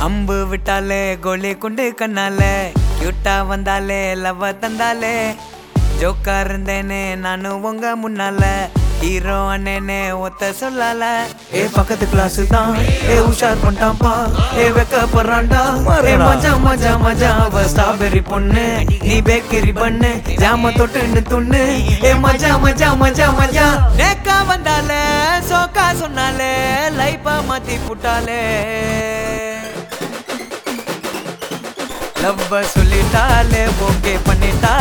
அம்பு விட்டாலே கோலி குண்டு கண்ணாலே கியூட்டா வந்தாலே லவ் தந்தாலே ஜோக்கா இருந்தேனே நானும் உங்க முன்னால ஹீரோ அண்ணனே ஒத்த சொல்லல ஏ பக்கத்து கிளாஸ் தான் ஏ உஷார் பண்ணிட்டான்பா ஏ வெக்க போறான்டா ஏ மஜா மஜா மஜா அவ ஸ்ட்ராபெரி பொண்ணு நீ பேக்கரி பண்ணு ஜாம தொட்டுன்னு துண்ணு ஏ மஜா மஜா மஜா மஜா நேக்கா வந்தாலே சோக்கா சொன்னாலே லைஃபா மாத்தி புட்டாலே லவ்வ சொல்லிட்டாலே ஓகே பண்ணிட்டா